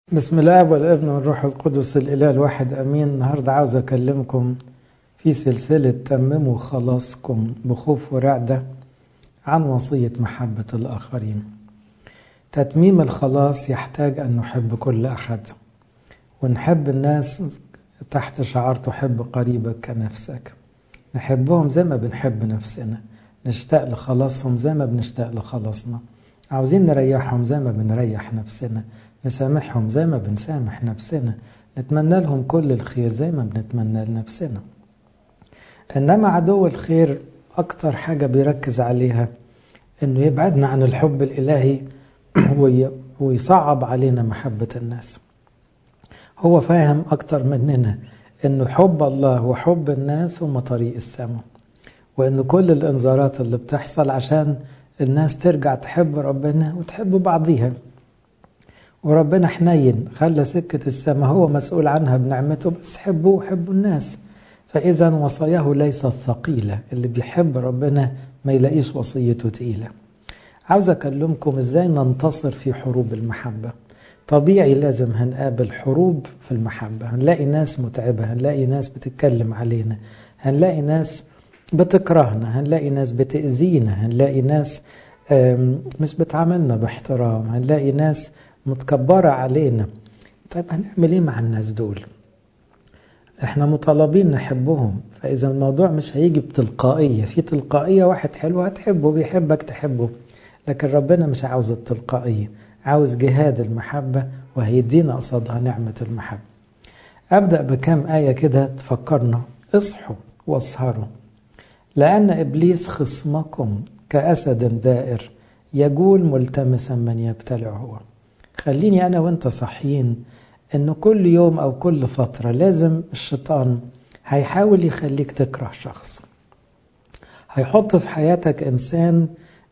بسم الله والابن والروح القدس الإله الواحد أمين النهاردة عاوز أكلمكم في سلسلة تمموا خلاصكم بخوف ورعدة عن وصية محبة الآخرين تتميم الخلاص يحتاج أن نحب كل أحد ونحب الناس تحت شعار تحب قريبك كنفسك نحبهم زي ما بنحب نفسنا نشتاق لخلاصهم زي ما بنشتاق لخلاصنا عاوزين نريحهم زي ما بنريح نفسنا نسامحهم زي ما بنسامح نفسنا نتمنى لهم كل الخير زي ما بنتمنى لنفسنا إنما عدو الخير أكتر حاجة بيركز عليها إنه يبعدنا عن الحب الإلهي ويصعب علينا محبة الناس هو فاهم أكتر مننا إنه حب الله وحب الناس هما طريق السماء وإن كل الإنذارات اللي بتحصل عشان الناس ترجع تحب ربنا وتحب بعضيها وربنا حنين خلى سكة السماء هو مسؤول عنها بنعمته بس حبوه حبوا الناس فإذا وصاياه ليست ثقيلة اللي بيحب ربنا ما يلاقيش وصيته تقيلة عاوز أكلمكم إزاي ننتصر في حروب المحبة طبيعي لازم هنقابل حروب في المحبة هنلاقي ناس متعبة هنلاقي ناس بتتكلم علينا هنلاقي ناس بتكرهنا هنلاقي ناس بتأذينا هنلاقي ناس مش بتعاملنا باحترام هنلاقي ناس متكبرة علينا طيب هنعمل ايه مع الناس دول احنا مطالبين نحبهم فاذا الموضوع مش هيجي بتلقائية في تلقائية واحد حلو هتحبه بيحبك تحبه لكن ربنا مش عاوز التلقائية عاوز جهاد المحبة وهيدينا قصادها نعمة المحبة أبدأ بكم آية كده تفكرنا اصحوا واسهروا لأن إبليس خصمكم كأسد دائر يجول ملتمسا من يبتلع هو خليني أنا وأنت صحيين إنه كل يوم أو كل فترة لازم الشيطان هيحاول يخليك تكره شخص هيحط في حياتك إنسان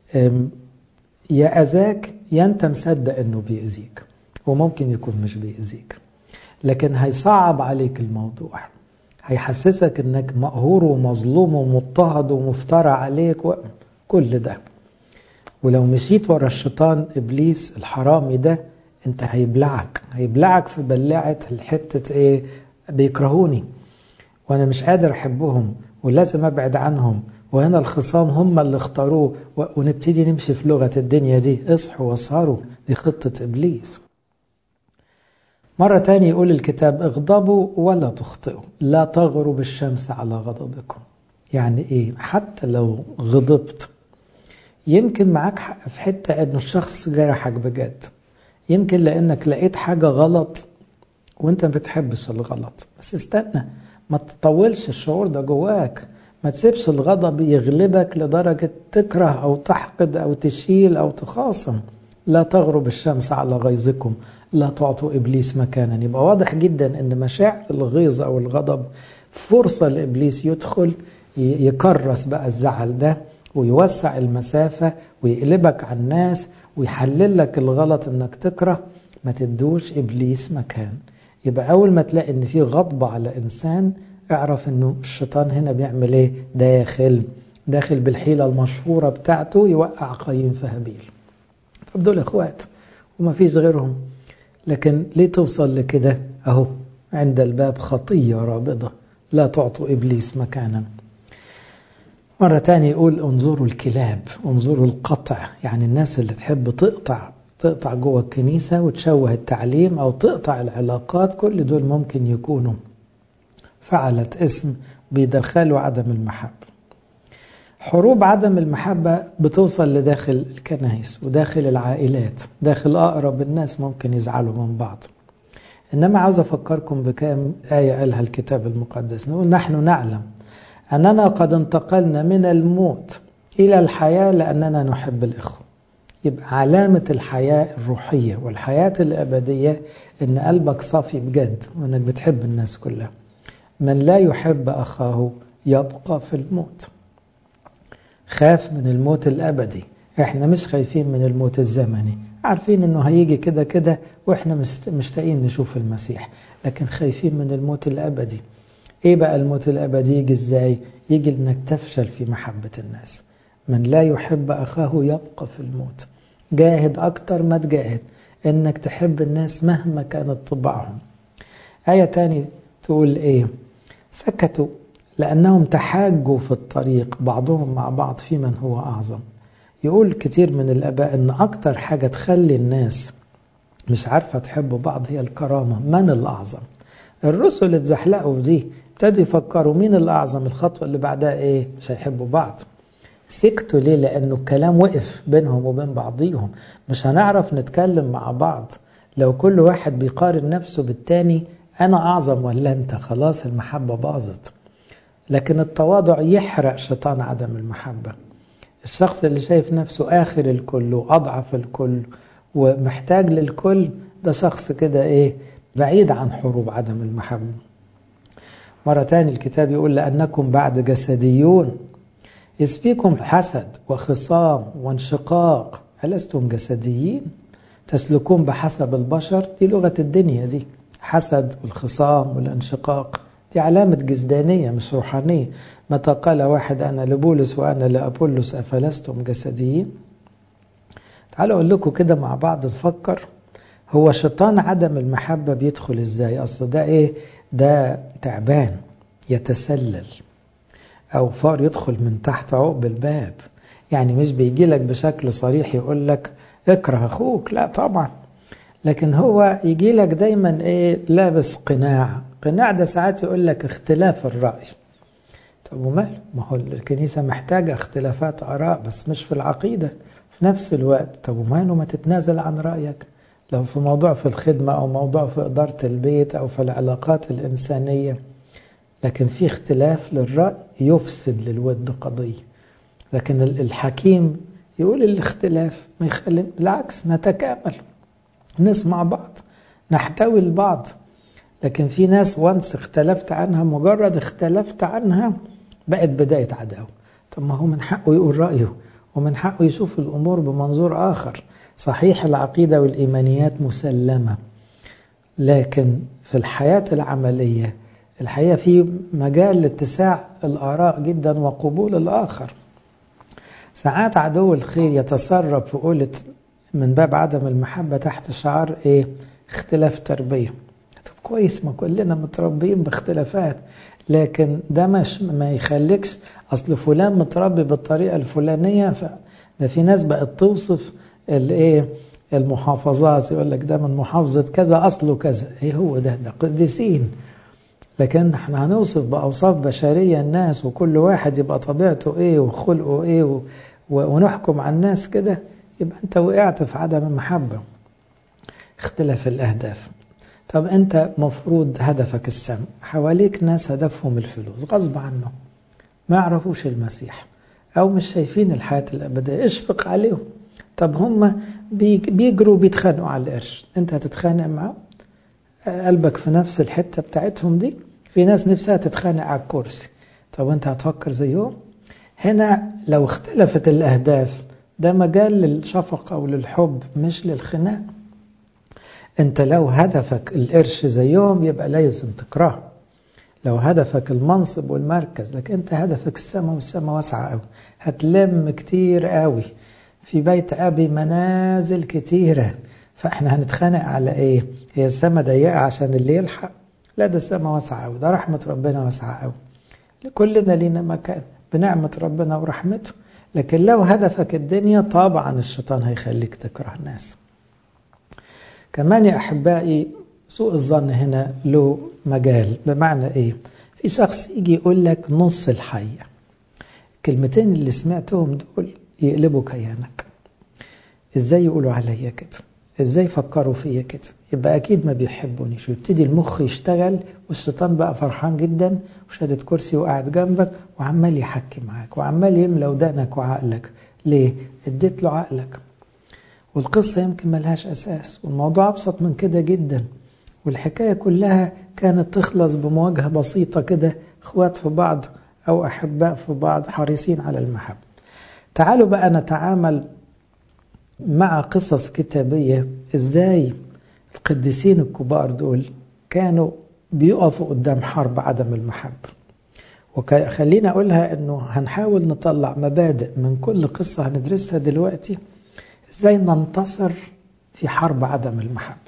يا أذاك يا أنت مصدق إنه بيأذيك وممكن يكون مش بيأذيك لكن هيصعب عليك الموضوع هيحسسك إنك مقهور ومظلوم ومضطهد ومفترى عليك وكل ده ولو مشيت ورا الشيطان إبليس الحرامي ده انت هيبلعك هيبلعك في بلاعة الحتة ايه بيكرهوني وانا مش قادر احبهم ولازم ابعد عنهم وهنا الخصام هم اللي اختاروه ونبتدي نمشي في لغة الدنيا دي اصحوا واسهروا دي خطة ابليس مرة تاني يقول الكتاب اغضبوا ولا تخطئوا لا تغرب الشمس على غضبكم يعني ايه حتى لو غضبت يمكن معاك حق في حتة انه الشخص جرحك بجد يمكن لانك لقيت حاجة غلط وانت ما بتحبش الغلط بس استنى ما تطولش الشعور ده جواك ما تسيبش الغضب يغلبك لدرجة تكره او تحقد او تشيل او تخاصم لا تغرب الشمس على غيظكم لا تعطوا ابليس مكانا يبقى واضح جدا ان مشاعر الغيظ او الغضب فرصة لابليس يدخل يكرس بقى الزعل ده ويوسع المسافة ويقلبك على الناس ويحلل لك الغلط انك تكره ما تدوش ابليس مكان يبقى اول ما تلاقي ان في غضبة على انسان اعرف انه الشيطان هنا بيعمل ايه داخل داخل بالحيلة المشهورة بتاعته يوقع قايين في هابيل طب دول اخوات وما فيش غيرهم لكن ليه توصل لكده اهو عند الباب خطية رابضة لا تعطوا ابليس مكانا مرة تانية يقول انظروا الكلاب انظروا القطع يعني الناس اللي تحب تقطع تقطع جوه الكنيسة وتشوه التعليم أو تقطع العلاقات كل دول ممكن يكونوا فعلت اسم بيدخلوا عدم المحبة حروب عدم المحبة بتوصل لداخل الكنائس وداخل العائلات داخل أقرب الناس ممكن يزعلوا من بعض إنما عاوز أفكركم بكام آية قالها الكتاب المقدس نقول نحن نعلم أننا قد انتقلنا من الموت إلى الحياة لأننا نحب الإخوة يبقى علامة الحياة الروحية والحياة الأبدية إن قلبك صافي بجد وإنك بتحب الناس كلها من لا يحب أخاه يبقى في الموت خاف من الموت الأبدي إحنا مش خايفين من الموت الزمني عارفين إنه هيجي كده كده وإحنا مشتاقين نشوف المسيح لكن خايفين من الموت الأبدي ايه بقى الموت الابدي يجي ازاي يجي انك تفشل في محبة الناس من لا يحب اخاه يبقى في الموت جاهد اكتر ما تجاهد انك تحب الناس مهما كانت طباعهم آية تاني تقول ايه سكتوا لأنهم تحاجوا في الطريق بعضهم مع بعض في من هو أعظم يقول كتير من الآباء أن أكتر حاجة تخلي الناس مش عارفة تحب بعض هي الكرامة من الأعظم الرسل اتزحلقوا في دي ابتدوا يفكروا مين الأعظم الخطوة اللي بعدها إيه مش هيحبوا بعض سكتوا ليه لأنه الكلام وقف بينهم وبين بعضيهم مش هنعرف نتكلم مع بعض لو كل واحد بيقارن نفسه بالتاني أنا أعظم ولا أنت خلاص المحبة باظت لكن التواضع يحرق شيطان عدم المحبة الشخص اللي شايف نفسه آخر الكل وأضعف الكل ومحتاج للكل ده شخص كده إيه بعيد عن حروب عدم المحبة مرة تاني الكتاب يقول لأنكم بعد جسديون إذ فيكم حسد وخصام وانشقاق ألستم جسديين تسلكون بحسب البشر دي لغة الدنيا دي حسد والخصام والانشقاق دي علامة جسدانية مش روحانية متى قال واحد أنا لبولس وأنا لأبولس أفلستم جسديين تعالوا أقول لكم كده مع بعض نفكر هو شيطان عدم المحبة بيدخل إزاي أصل ده إيه ده تعبان يتسلل أو فار يدخل من تحت عقب الباب يعني مش بيجي لك بشكل صريح يقول لك اكره أخوك لا طبعا لكن هو يجي لك دايما ايه لابس قناع قناع ده ساعات يقول لك اختلاف الرأي طب وماله ما هو الكنيسة محتاجة اختلافات آراء بس مش في العقيدة في نفس الوقت طب وماله ما تتنازل عن رأيك لو في موضوع في الخدمة أو موضوع في إدارة البيت أو في العلاقات الإنسانية لكن في اختلاف للرأي يفسد للود قضية لكن الحكيم يقول الاختلاف ما يخلي بالعكس نتكامل نسمع بعض نحتوي البعض لكن في ناس وانس اختلفت عنها مجرد اختلفت عنها بقت بداية عداوة طب ما هو من حقه يقول رأيه ومن حقه يشوف الأمور بمنظور آخر صحيح العقيدة والإيمانيات مسلمة لكن في الحياة العملية الحقيقة في مجال لاتساع الآراء جدا وقبول الآخر ساعات عدو الخير يتسرب في قولة من باب عدم المحبة تحت شعار ايه اختلاف تربية طب كويس ما كلنا متربيين باختلافات لكن ده مش ما يخليكش اصل فلان متربي بالطريقة الفلانية ف ده في ناس بقت توصف الايه المحافظات يقول لك ده من محافظة كذا اصله كذا ايه هو ده ده قديسين لكن احنا هنوصف بأوصاف بشرية الناس وكل واحد يبقى طبيعته ايه وخلقه ايه و... ونحكم على الناس كده يبقى انت وقعت في عدم المحبة اختلاف الأهداف طب انت مفروض هدفك السم حواليك ناس هدفهم الفلوس غصب عنه ما يعرفوش المسيح أو مش شايفين الحياة الأبدية اشفق عليهم طب هم بيجروا بيتخانقوا على القرش انت هتتخانق معاهم قلبك في نفس الحتة بتاعتهم دي في ناس نفسها تتخانق على الكرسي طب انت هتفكر زيهم هنا لو اختلفت الأهداف ده مجال للشفقة وللحب مش للخناق انت لو هدفك القرش زيهم يبقى لازم تكرهه لو هدفك المنصب والمركز لكن انت هدفك السماء والسماء واسعة قوي هتلم كتير قوي في بيت أبي منازل كتيرة فاحنا هنتخانق على ايه هي السماء ضيقة عشان اللي يلحق لا ده السماء واسعة قوي ده رحمة ربنا واسعة قوي كلنا لينا مكان بنعمة ربنا ورحمته لكن لو هدفك الدنيا طبعا الشيطان هيخليك تكره الناس كمان يا أحبائي سوء الظن هنا له مجال بمعنى إيه في شخص يجي يقول لك نص الحية الكلمتين اللي سمعتهم دول يقلبوا كيانك ازاي يقولوا عليا كده ازاي فكروا فيا كده يبقى اكيد ما بيحبونيش ويبتدي المخ يشتغل والشيطان بقى فرحان جدا وشادد كرسي وقاعد جنبك وعمال يحكي معاك وعمال يملى ودانك وعقلك ليه اديت له عقلك والقصة يمكن ملهاش أساس والموضوع أبسط من كده جدا والحكاية كلها كانت تخلص بمواجهة بسيطة كده اخوات في بعض أو أحباء في بعض حريصين على المحبة تعالوا بقى نتعامل مع قصص كتابية ازاي القديسين الكبار دول كانوا بيقفوا قدام حرب عدم المحبة وخلينا أقولها أنه هنحاول نطلع مبادئ من كل قصة هندرسها دلوقتي ازاي ننتصر في حرب عدم المحبة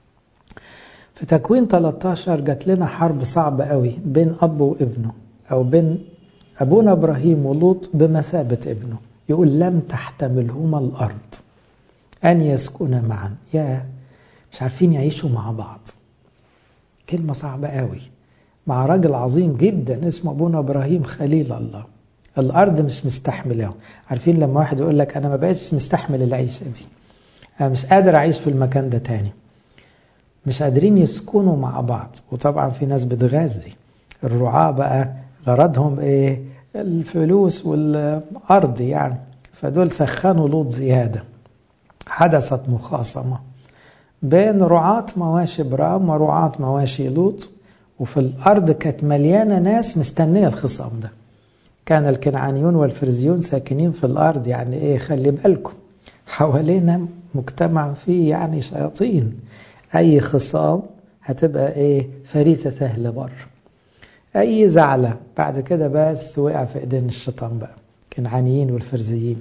في تكوين 13 جات لنا حرب صعبة قوي بين أب وابنه أو بين أبونا إبراهيم ولوط بمثابة ابنه يقول لم تحتملهما الأرض أن يسكنا معا يا مش عارفين يعيشوا مع بعض كلمة صعبة قوي مع راجل عظيم جدا اسمه أبونا إبراهيم خليل الله الأرض مش مستحملة عارفين لما واحد يقول لك أنا ما بقتش مستحمل العيشة دي أنا مش قادر أعيش في المكان ده تاني مش قادرين يسكنوا مع بعض وطبعا في ناس بتغذي الرعاة بقى غرضهم ايه الفلوس والأرض يعني فدول سخنوا لوط زيادة حدثت مخاصمة بين رعاة مواشي برام ورعاة مواشي لوط وفي الأرض كانت مليانة ناس مستنية الخصام ده كان الكنعانيون والفرزيون ساكنين في الأرض يعني إيه خلي بالكم حوالينا مجتمع فيه يعني شياطين أي خصام هتبقى إيه فريسة سهلة بره أي زعلة بعد كده بس وقع في إيدين الشيطان بقى كنعانيين والفرزيين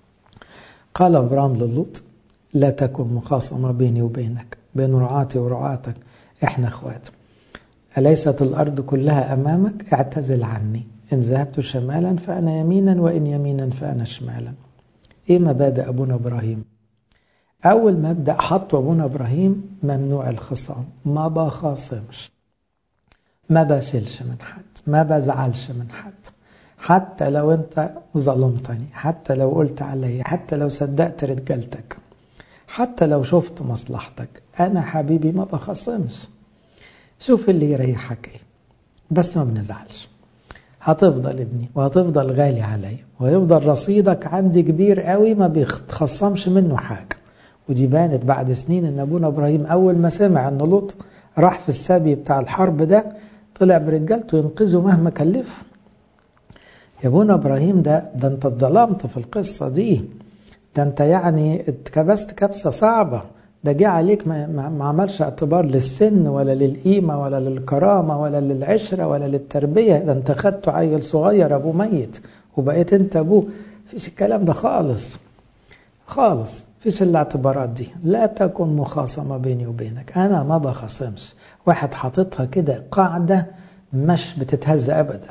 قال أبرام للوط لا تكن مخاصمة بيني وبينك بين رعاتي ورعاتك إحنا أخوات أليست الأرض كلها أمامك اعتزل عني إن ذهبت شمالا فأنا يمينا وإن يمينا فأنا شمالا إيه مبادئ أبونا إبراهيم أول مبدأ حطه أبونا إبراهيم ممنوع الخصام ما بخاصمش ما بشيلش من حد ما بزعلش من حد حتى لو أنت ظلمتني حتى لو قلت علي حتى لو صدقت رجالتك حتى لو شفت مصلحتك أنا حبيبي ما بخصمش شوف اللي يريحك ايه بس ما بنزعلش هتفضل ابني وهتفضل غالي عليا وهيفضل رصيدك عندي كبير قوي ما بيتخصمش منه حاجة ودي بانت بعد سنين ان ابونا ابراهيم اول ما سمع ان لوط راح في السبي بتاع الحرب ده طلع برجالته ينقذه مهما كلفه يا ابونا ابراهيم ده ده انت اتظلمت في القصة دي ده انت يعني اتكبست كبسة صعبة ده جه عليك ما, ما عملش اعتبار للسن ولا للقيمة ولا للكرامة ولا للعشرة ولا للتربية ده انت خدته عيل صغير ابوه ميت وبقيت انت ابوه فيش الكلام ده خالص خالص فيش الاعتبارات دي لا تكن مخاصمة بيني وبينك انا ما بخاصمش واحد حاططها كده قاعدة مش بتتهز ابدا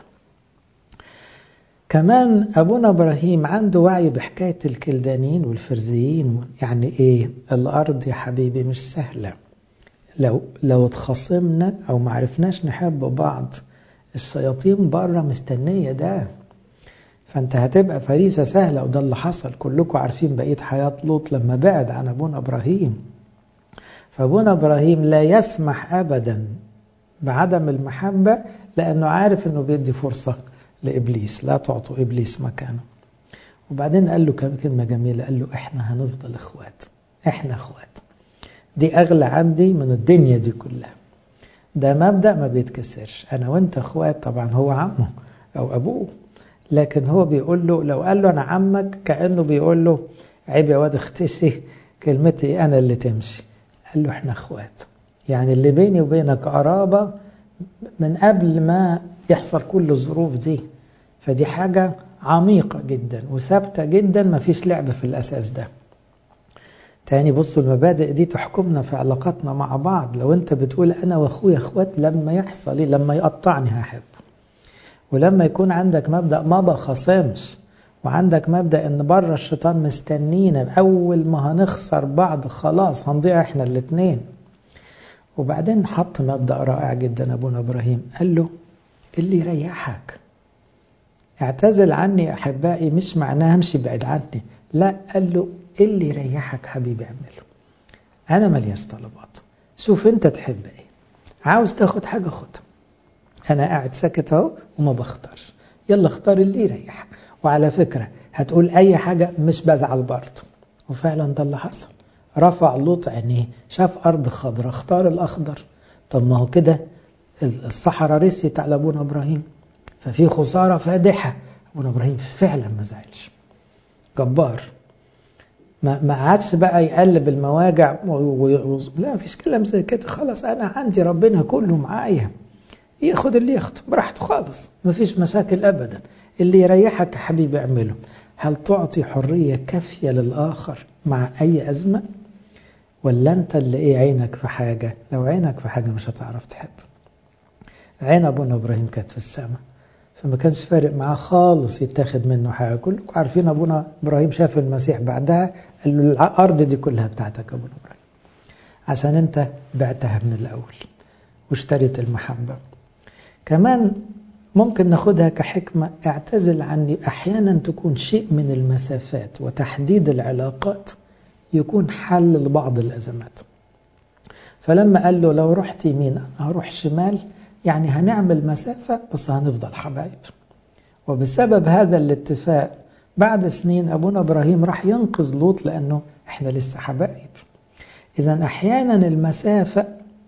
كمان أبونا إبراهيم عنده وعي بحكاية الكلدانيين والفرزيين يعني إيه الأرض يا حبيبي مش سهلة لو لو اتخاصمنا أو ما عرفناش نحب بعض الشياطين بره مستنية ده فأنت هتبقى فريسة سهلة وده اللي حصل كلكم عارفين بقية حياة لوط لما بعد عن أبونا إبراهيم فأبونا إبراهيم لا يسمح أبدا بعدم المحبة لأنه عارف أنه بيدي فرصة لإبليس لا تعطوا إبليس مكانه وبعدين قال له كلمة جميلة قال له إحنا هنفضل إخوات إحنا إخوات دي أغلى عندي من الدنيا دي كلها ده مبدأ ما بيتكسرش أنا وأنت إخوات طبعا هو عمه أو أبوه لكن هو بيقول له لو قال له أنا عمك كأنه بيقول له عيب يا واد اختشي كلمتي أنا اللي تمشي قال له إحنا إخوات يعني اللي بيني وبينك قرابة من قبل ما يحصل كل الظروف دي فدي حاجة عميقة جدا وثابتة جدا ما فيش لعب في الأساس ده تاني بصوا المبادئ دي تحكمنا في علاقاتنا مع بعض لو انت بتقول انا واخويا اخوات لما يحصل ايه لما يقطعني هحب ولما يكون عندك مبدأ ما بخاصمش وعندك مبدأ ان بره الشيطان مستنينا اول ما هنخسر بعض خلاص هنضيع احنا الاتنين وبعدين حط مبدأ رائع جدا ابونا ابراهيم قال له اللي يريحك اعتزل عني احبائي مش معناها امشي بعيد عني لا قال له اللي يريحك حبيبي اعمله انا ملياش طلبات شوف انت تحب ايه عاوز تاخد حاجه خدها انا قاعد ساكت اهو وما بختارش يلا اختار اللي يريحك وعلى فكره هتقول اي حاجه مش بزعل برضه وفعلا ده اللي حصل رفع لوط عينيه شاف ارض خضراء اختار الاخضر طب ما هو كده الصحراء رسيت على ابونا ابراهيم ففي خساره فادحه ابونا ابراهيم فعلا ما زعلش جبار ما ما قعدش بقى يقلب المواجع و... و... لا مفيش كلام زي كده خلاص انا عندي ربنا كله معايا ياخد اللي ياخده براحته خالص مفيش مشاكل ابدا اللي يريحك يا حبيبي اعمله هل تعطي حريه كافيه للاخر مع اي ازمه ولا انت اللي ايه عينك في حاجة لو عينك في حاجة مش هتعرف تحب عين ابونا ابراهيم كانت في السماء فما كانش فارق معاه خالص يتاخد منه حاجة كلكم عارفين ابونا ابراهيم شاف المسيح بعدها قال له الارض دي كلها بتاعتك ابونا ابراهيم عشان انت بعتها من الاول واشتريت المحبة كمان ممكن ناخدها كحكمة اعتزل عني أحيانا تكون شيء من المسافات وتحديد العلاقات يكون حل لبعض الأزمات فلما قال له لو رحت يمين أنا هروح شمال يعني هنعمل مسافة بس هنفضل حبايب وبسبب هذا الاتفاق بعد سنين أبونا إبراهيم راح ينقذ لوط لأنه إحنا لسه حبايب إذا أحيانا المسافة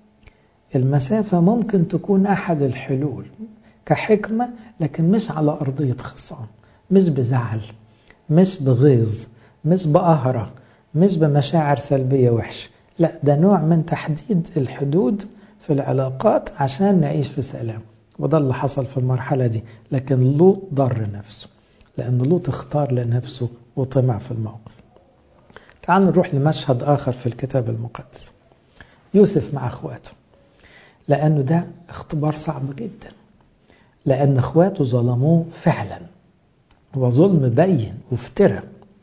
المسافة ممكن تكون أحد الحلول كحكمة لكن مش على أرضية خصام مش بزعل مش بغيظ مش بقهرة مش بمشاعر سلبية وحش لا ده نوع من تحديد الحدود في العلاقات عشان نعيش في سلام وده اللي حصل في المرحلة دي لكن لوط ضر نفسه لأن لوط اختار لنفسه وطمع في الموقف تعالوا نروح لمشهد آخر في الكتاب المقدس يوسف مع أخواته لأنه ده اختبار صعب جدا لأن اخواته ظلموه فعلا وظلم بين وافترى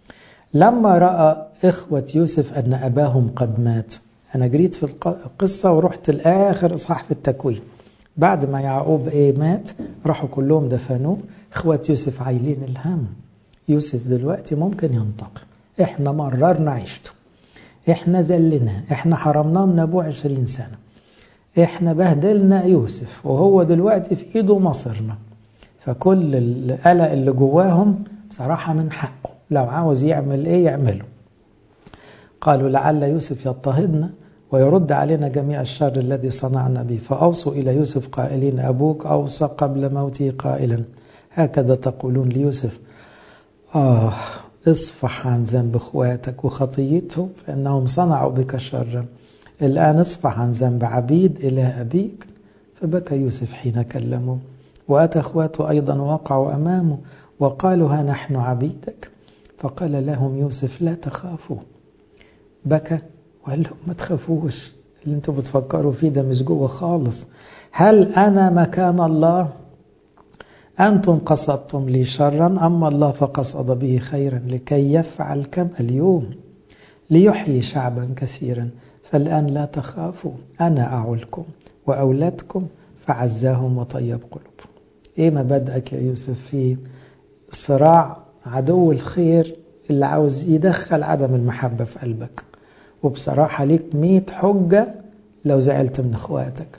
لما رأى إخوة يوسف أن أباهم قد مات أنا جريت في القصة ورحت الآخر إصحاح في التكوين بعد ما يعقوب إيه مات راحوا كلهم دفنوه إخوة يوسف عايلين الهم يوسف دلوقتي ممكن ينتقم إحنا مررنا عيشته إحنا زلناه إحنا حرمناه من أبوه عشرين سنة إحنا بهدلنا يوسف وهو دلوقتي في إيده مصيرنا فكل القلق اللي جواهم بصراحة من حقه لو عاوز يعمل إيه يعمله قالوا لعل يوسف يضطهدنا ويرد علينا جميع الشر الذي صنعنا به فأوصوا إلى يوسف قائلين أبوك أوصى قبل موته قائلا هكذا تقولون ليوسف آه اصفح عن ذنب اخواتك وخطيتهم فإنهم صنعوا بك شرا الآن اصفح عن ذنب عبيد إله أبيك فبكى يوسف حين كلمه وأتى أخواته أيضا وقعوا أمامه وقالوا ها نحن عبيدك فقال لهم يوسف لا تخافوا بكى وقال لهم ما تخافوش اللي انتوا بتفكروا فيه ده مش جوه خالص هل أنا مكان الله أنتم قصدتم لي شرا أما الله فقصد به خيرا لكي يفعل كم اليوم ليحيي شعبا كثيرا فالآن لا تخافوا أنا أعولكم وأولادكم فعزاهم وطيب قلوبهم إيه مبادئك يا يوسف في صراع عدو الخير اللي عاوز يدخل عدم المحبة في قلبك وبصراحة ليك ميت حجة لو زعلت من اخواتك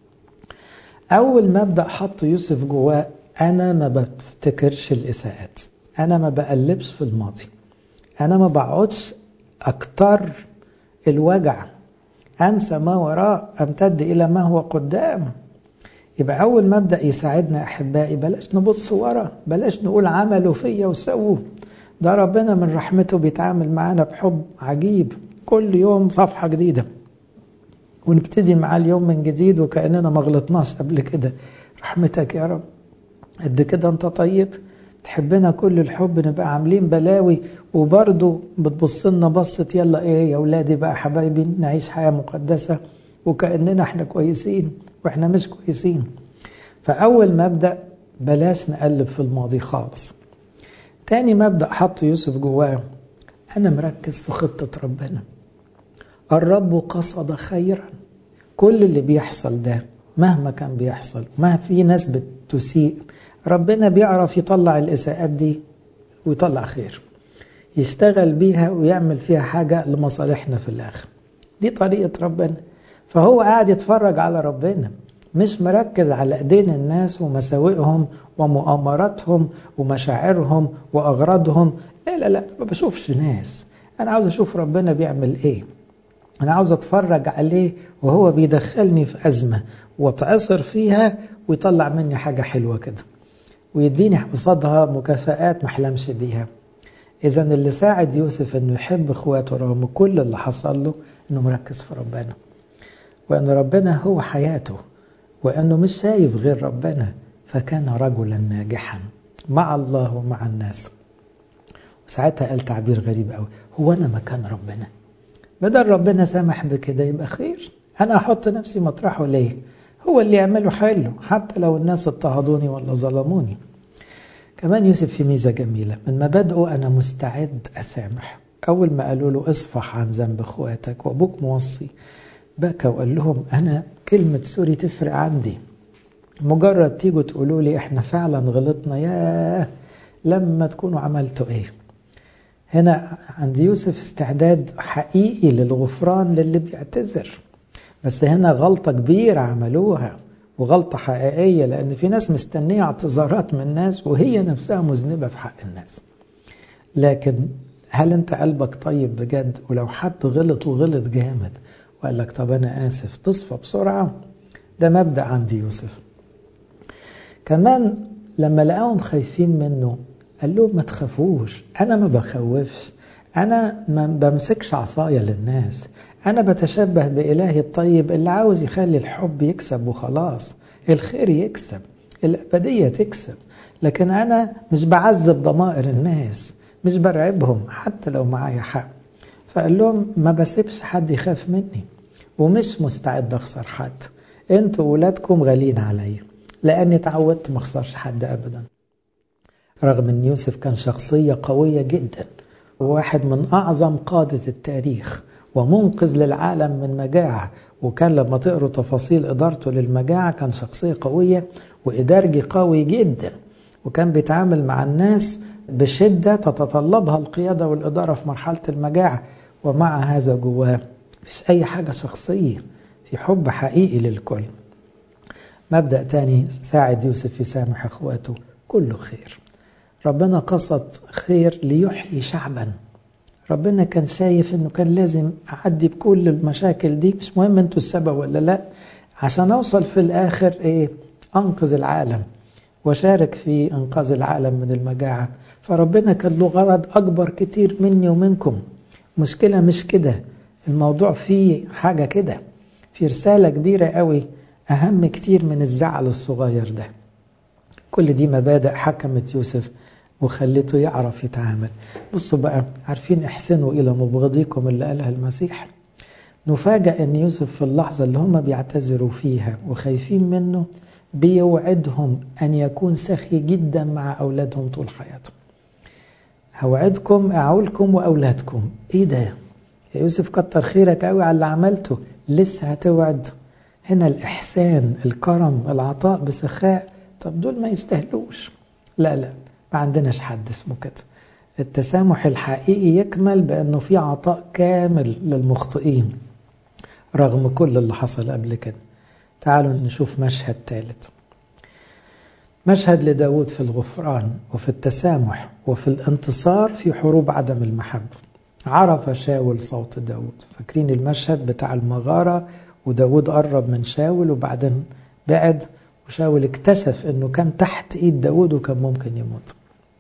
أول مبدأ حطه يوسف جواه أنا ما بفتكرش الإساءات أنا ما بقلبش في الماضي أنا ما بقعدش أكتر الوجع أنسى ما وراء أمتد إلى ما هو قدام يبقى أول مبدأ يساعدنا أحبائي بلاش نبص ورا بلاش نقول عملوا فيا وسووا ده ربنا من رحمته بيتعامل معانا بحب عجيب كل يوم صفحة جديدة ونبتدي معاه اليوم من جديد وكأننا ما غلطناش قبل كده رحمتك يا رب قد كده انت طيب تحبنا كل الحب نبقى عاملين بلاوي وبرضه بتبص لنا بصة يلا ايه يا اولادي بقى حبايبي نعيش حياة مقدسة وكأننا احنا كويسين واحنا مش كويسين فأول مبدأ بلاش نقلب في الماضي خالص تاني مبدأ حطه يوسف جواه أنا مركز في خطة ربنا الرب قصد خيرا كل اللي بيحصل ده مهما كان بيحصل ما في ناس بتسيء ربنا بيعرف يطلع الإساءات دي ويطلع خير يشتغل بيها ويعمل فيها حاجة لمصالحنا في الآخر دي طريقة ربنا فهو قاعد يتفرج على ربنا مش مركز على ايدين الناس ومساوئهم ومؤامراتهم ومشاعرهم واغراضهم لا لا لا ما بشوفش ناس انا عاوز اشوف ربنا بيعمل ايه انا عاوز اتفرج عليه وهو بيدخلني في ازمه واتعصر فيها ويطلع مني حاجه حلوه كده ويديني قصادها مكافآت ما احلمش بيها اذا اللي ساعد يوسف انه يحب اخواته رغم كل اللي حصل له انه مركز في ربنا وان ربنا هو حياته وانه مش شايف غير ربنا فكان رجلا ناجحا مع الله ومع الناس وساعتها قال تعبير غريب قوي هو انا مكان ربنا بدل ربنا سامح بكده يبقى خير أنا أحط نفسي مطرحه ليه هو اللي يعمله حلو حتى لو الناس اضطهدوني ولا ظلموني كمان يوسف في ميزة جميلة من مبادئه أنا مستعد أسامح أول ما قالوا له اصفح عن ذنب اخواتك وأبوك موصي بكى وقال لهم أنا كلمة سوري تفرق عندي مجرد تيجوا تقولوا لي احنا فعلا غلطنا ياه لما تكونوا عملتوا ايه هنا عند يوسف استعداد حقيقي للغفران للي بيعتذر بس هنا غلطة كبيرة عملوها وغلطة حقيقية لأن في ناس مستنية اعتذارات من الناس وهي نفسها مذنبة في حق الناس لكن هل أنت قلبك طيب بجد ولو حد غلط وغلط جامد وقال لك طب أنا آسف تصفى بسرعة ده مبدأ عند يوسف كمان لما لقاهم خايفين منه قال لهم ما تخافوش أنا ما بخوفش أنا ما بمسكش عصاية للناس أنا بتشبه بإلهي الطيب اللي عاوز يخلي الحب يكسب وخلاص الخير يكسب الأبدية تكسب لكن أنا مش بعذب ضمائر الناس مش برعبهم حتى لو معايا حق فقال لهم ما بسيبش حد يخاف مني ومش مستعد أخسر حد انتوا ولادكم غاليين عليا لأني تعودت ما أخسرش حد أبدا رغم أن يوسف كان شخصية قوية جدا وواحد من أعظم قادة التاريخ ومنقذ للعالم من مجاعة وكان لما تقروا تفاصيل إدارته للمجاعة كان شخصية قوية وإدارجي قوي جدا وكان بيتعامل مع الناس بشدة تتطلبها القيادة والإدارة في مرحلة المجاعة ومع هذا جواه مفيش أي حاجة شخصية في حب حقيقي للكل مبدأ تاني ساعد يوسف يسامح اخواته كله خير ربنا قصد خير ليحيي شعبا ربنا كان شايف انه كان لازم اعدي بكل المشاكل دي مش مهم انتوا السبب ولا لا عشان اوصل في الاخر ايه انقذ العالم وشارك في انقاذ العالم من المجاعة فربنا كان له غرض اكبر كتير مني ومنكم مشكلة مش كده الموضوع فيه حاجة كده في رسالة كبيرة قوي أهم كتير من الزعل الصغير ده كل دي مبادئ حكمت يوسف وخلته يعرف يتعامل بصوا بقى عارفين احسنوا إلى مبغضيكم اللي قالها المسيح نفاجأ أن يوسف في اللحظة اللي هم بيعتذروا فيها وخايفين منه بيوعدهم أن يكون سخي جدا مع أولادهم طول حياتهم هوعدكم أعولكم وأولادكم إيه ده يا يوسف كتر خيرك قوي على اللي عملته لسه هتوعد هنا الإحسان الكرم العطاء بسخاء طب دول ما يستاهلوش لا لا ما عندناش حد اسمه كده التسامح الحقيقي يكمل بأنه في عطاء كامل للمخطئين رغم كل اللي حصل قبل كده تعالوا نشوف مشهد ثالث مشهد لداود في الغفران وفي التسامح وفي الانتصار في حروب عدم المحبة عرف شاول صوت داود فاكرين المشهد بتاع المغارة وداود قرب من شاول وبعدين بعد وشاول اكتشف انه كان تحت ايد داود وكان ممكن يموت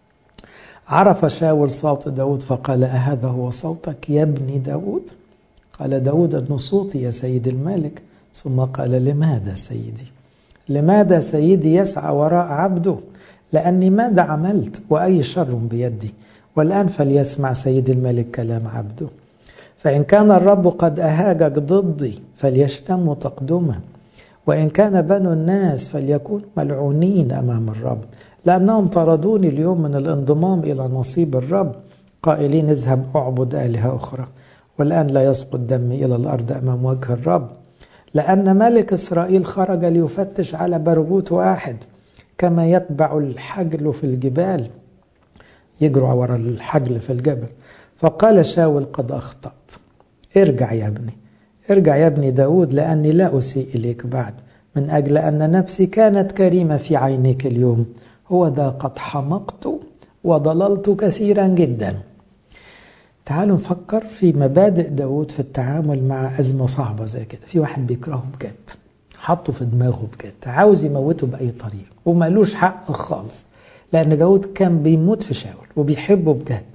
عرف شاول صوت داود فقال أهذا هو صوتك يا ابني داود قال داود أن صوتي يا سيد الملك ثم قال لماذا سيدي لماذا سيدي يسعى وراء عبده لأني ماذا عملت وأي شر بيدي والآن فليسمع سيد الملك كلام عبده فإن كان الرب قد أهاجك ضدي فليشتموا تقدمه وإن كان بنو الناس فليكونوا ملعونين أمام الرب لأنهم طردوني اليوم من الانضمام إلى نصيب الرب قائلين اذهب اعبد آلهة أخرى والآن لا يسقط دمي إلى الأرض أمام وجه الرب لأن ملك إسرائيل خرج ليفتش على برغوت واحد كما يتبع الحجل في الجبال يجروا وراء الحجل في الجبل فقال شاول قد أخطأت ارجع يا ابني ارجع يا ابني داود لأني لا أسيء إليك بعد من أجل أن نفسي كانت كريمة في عينيك اليوم هو ذا قد حمقت وضللت كثيرا جدا تعالوا نفكر في مبادئ داود في التعامل مع أزمة صعبة زي كده في واحد بيكرهه بجد حطه في دماغه بجد عاوز يموته بأي طريقة ومالوش حق خالص لأن داود كان بيموت في شاول وبيحبه بجد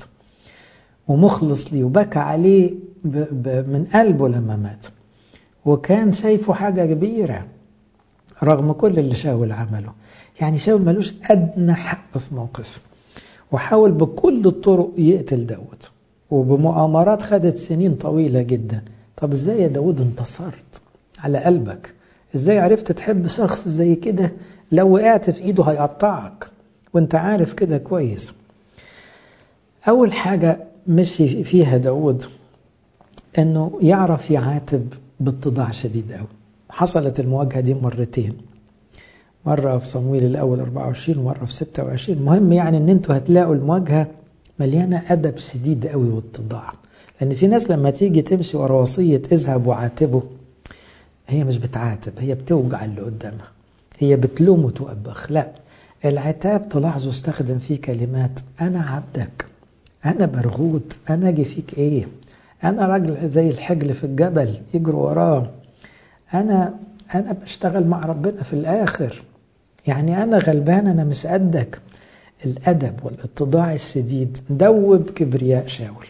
ومخلص ليه وبكى عليه ب ب من قلبه لما مات وكان شايفه حاجة كبيرة رغم كل اللي شاول عمله يعني شاول ملوش أدنى حق في موقفه وحاول بكل الطرق يقتل داود وبمؤامرات خدت سنين طويلة جدا طب ازاي يا داود انتصرت على قلبك ازاي عرفت تحب شخص زي كده لو وقعت في ايده هيقطعك وانت عارف كده كويس اول حاجة مشي فيها داود انه يعرف يعاتب باتضاع شديد قوي حصلت المواجهة دي مرتين مرة في صمويل الأول 24 ومرة في 26 المهم يعني ان انتوا هتلاقوا المواجهة مليانة أدب شديد قوي واتضاع لأن في ناس لما تيجي تمشي ورا وصية اذهب وعاتبه هي مش بتعاتب هي بتوجع اللي قدامها هي بتلوم وتوبخ لا العتاب تلاحظوا استخدم فيه كلمات أنا عبدك أنا برغوت أنا أجي فيك إيه أنا راجل زي الحجل في الجبل يجروا وراه أنا أنا بشتغل مع ربنا في الآخر يعني أنا غلبان أنا مش قدك الأدب والاتضاع الشديد دوب كبرياء شاول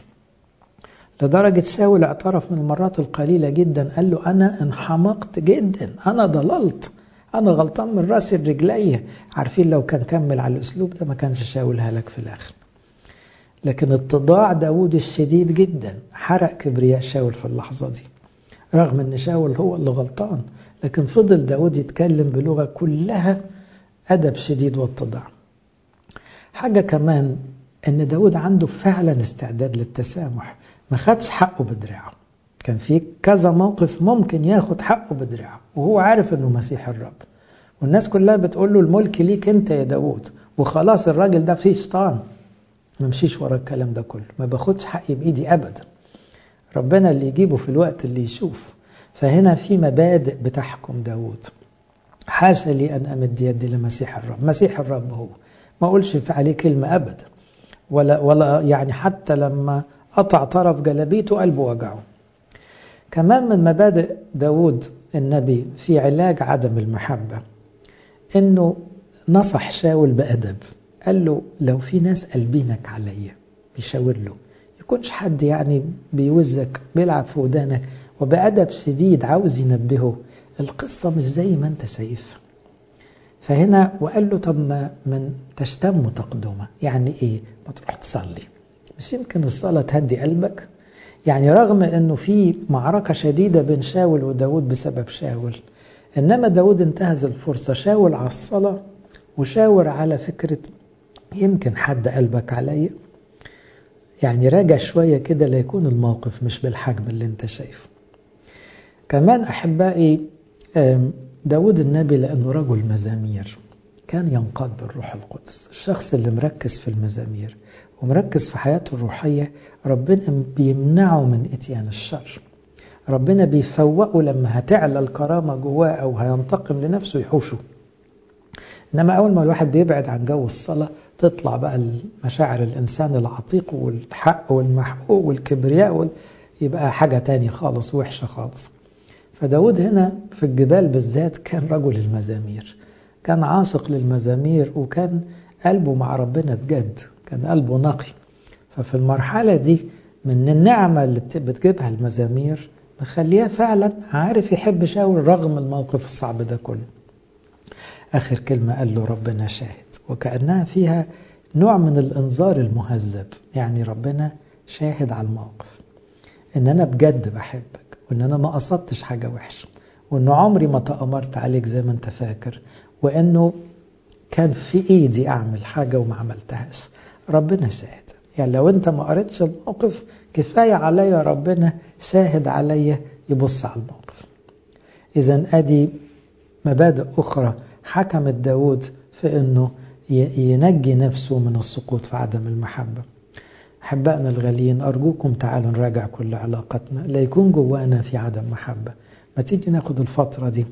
لدرجة شاول اعترف من المرات القليلة جدا قال له أنا انحمقت جدا أنا ضللت أنا غلطان من راسي لرجلي عارفين لو كان كمل على الأسلوب ده ما كانش شاول هلك في الآخر لكن اتضاع داود الشديد جدا حرق كبرياء شاول في اللحظة دي رغم ان شاول هو اللي غلطان لكن فضل داود يتكلم بلغة كلها أدب شديد واتضاع حاجة كمان ان داود عنده فعلا استعداد للتسامح ما خدش حقه بدراعه كان في كذا موقف ممكن ياخد حقه بدراعه وهو عارف انه مسيح الرب والناس كلها بتقول له الملك ليك انت يا داود وخلاص الراجل ده فيه شيطان ما مشيش ورا الكلام ده كله ما باخدش حقي بايدي ابدا ربنا اللي يجيبه في الوقت اللي يشوف فهنا في مبادئ بتحكم داود حاشا لي ان امد يدي لمسيح الرب مسيح الرب هو ما اقولش عليه كلمه ابدا ولا ولا يعني حتى لما قطع طرف جلبيته قلبه وجعه كمان من مبادئ داود النبي في علاج عدم المحبة انه نصح شاول بأدب قال له لو في ناس قلبينك عليا بيشاور له يكونش حد يعني بيوزك بيلعب في ودانك وبأدب شديد عاوز ينبهه القصة مش زي ما انت شايفها فهنا وقال له طب ما من تشتم تقدمة يعني ايه ما تروح تصلي مش يمكن الصلاة تهدي قلبك يعني رغم انه في معركة شديدة بين شاول وداود بسبب شاول انما داود انتهز الفرصة شاول على الصلاة وشاور على فكرة يمكن حد قلبك عليا يعني راجع شوية كده ليكون الموقف مش بالحجم اللي انت شايفه كمان أحبائي داود النبي لأنه رجل مزامير كان ينقاد بالروح القدس الشخص اللي مركز في المزامير ومركز في حياته الروحية ربنا بيمنعه من اتيان الشر ربنا بيفوقه لما هتعلى الكرامة جواه أو هينتقم لنفسه يحوشه إنما أول ما الواحد بيبعد عن جو الصلاة تطلع بقى المشاعر الإنسان العتيق والحق والمحقوق والكبرياء وال... يبقى حاجة تاني خالص وحشة خالص فداود هنا في الجبال بالذات كان رجل المزامير كان عاشق للمزامير وكان قلبه مع ربنا بجد كان قلبه نقي ففي المرحلة دي من النعمة اللي بتجيبها المزامير مخليه فعلا عارف يحب شاول رغم الموقف الصعب ده كله آخر كلمة قال له ربنا شاهد وكأنها فيها نوع من الإنذار المهذب يعني ربنا شاهد على الموقف إن أنا بجد بحبك وإن أنا ما قصدتش حاجة وحشة وإنه عمري ما تأمرت عليك زي ما أنت فاكر وإنه كان في إيدي أعمل حاجة وما عملتهاش ربنا شاهد يعني لو أنت ما قريتش الموقف كفاية عليا ربنا شاهد عليا يبص على الموقف إذا أدي مبادئ أخرى حكمت داود في أنه ينجي نفسه من السقوط في عدم المحبة أحبائنا الغاليين أرجوكم تعالوا نراجع كل علاقتنا لا يكون جوانا في عدم محبة ما تيجي ناخد الفترة دي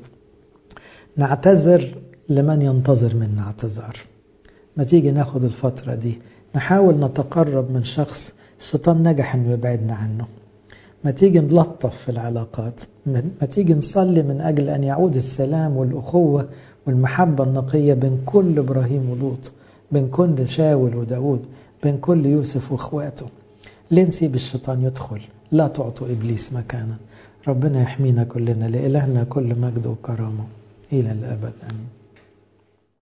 نعتذر لمن ينتظر منا اعتذار ما تيجي ناخد الفترة دي نحاول نتقرب من شخص الشيطان نجح انه يبعدنا عنه ما تيجي نلطف في العلاقات ما تيجي نصلي من أجل أن يعود السلام والأخوة والمحبة النقية بين كل إبراهيم ولوط بين كل شاول وداود بين كل يوسف وإخواته ليه نسيب الشيطان يدخل لا تعطوا إبليس مكانا ربنا يحمينا كلنا لإلهنا كل مجد وكرامة إلى الأبد آمين